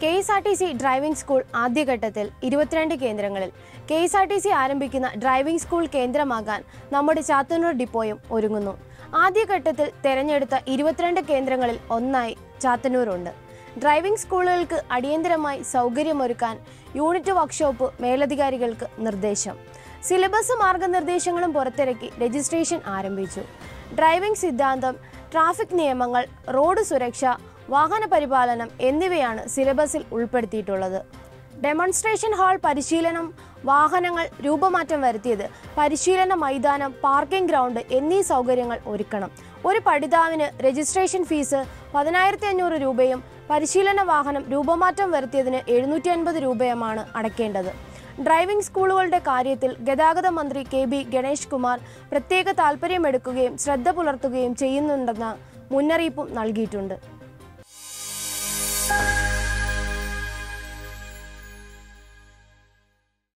K S R T C driving school ആദ്യഘട്ടത്തിൽ ഇരുപത്തിരണ്ട് കേന്ദ്രങ്ങളിൽ K S R T C ആരംഭിക്കുന്ന ഡ്രൈവിംഗ് സ്കൂൾ കേന്ദ്രമാകാൻ നമ്മുടെ ചാത്തന്നൂർ ഡിപ്പോയും ഒരുങ്ങുന്നു ആദ്യഘട്ടത്തിൽ തെരഞ്ഞെടുത്ത ഇരുപത്തിരണ്ട് കേന്ദ്രങ്ങളിൽ ഒന്നായി ചാത്തന്നൂരുണ്ട് ഡ്രൈവിംഗ് സ്കൂളുകൾക്ക് അടിയന്തരമായി സൗകര്യമൊരുക്കാൻ യൂണിറ്റ് വർക്ക്ഷോപ്പ് മേലധികാരികൾക്ക് നിർദ്ദേശം സിലബസ് മാർഗനിർദ്ദേശങ്ങളും പുറത്തിറക്കി രജിസ്ട്രേഷൻ ആരംഭിച്ചു ഡ്രൈവിംഗ് സിദ്ധാന്തം ട്രാഫിക് നിയമങ്ങൾ റോഡ് സുരക്ഷ വാഹന പരിപാലനം എന്നിവയാണ് സിലബസിൽ ഉൾപ്പെടുത്തിയിട്ടുള്ളത് ഡെമോൺസ്ട്രേഷൻ ഹാൾ പരിശീലനം വാഹനങ്ങൾ രൂപമാറ്റം വരുത്തിയത് പരിശീലന മൈതാനം പാർക്കിംഗ് ഗ്രൗണ്ട് എന്നീ സൗകര്യങ്ങൾ ഒരുക്കണം ഒരു പഠിതാവിന് രജിസ്ട്രേഷൻ ഫീസ് പതിനായിരത്തി അഞ്ഞൂറ് രൂപയും പരിശീലന വാഹനം രൂപമാറ്റം വരുത്തിയതിന് എഴുന്നൂറ്റി അൻപത് രൂപയുമാണ് അടയ്ക്കേണ്ടത് ഡ്രൈവിംഗ് സ്കൂളുകളുടെ കാര്യത്തിൽ ഗതാഗത മന്ത്രി കെ ബി ഗണേഷ് കുമാർ പ്രത്യേക താൽപ്പര്യമെടുക്കുകയും ശ്രദ്ധ പുലർത്തുകയും ചെയ്യുന്നുണ്ടെന്ന മുന്നറിയിപ്പും നൽകിയിട്ടുണ്ട്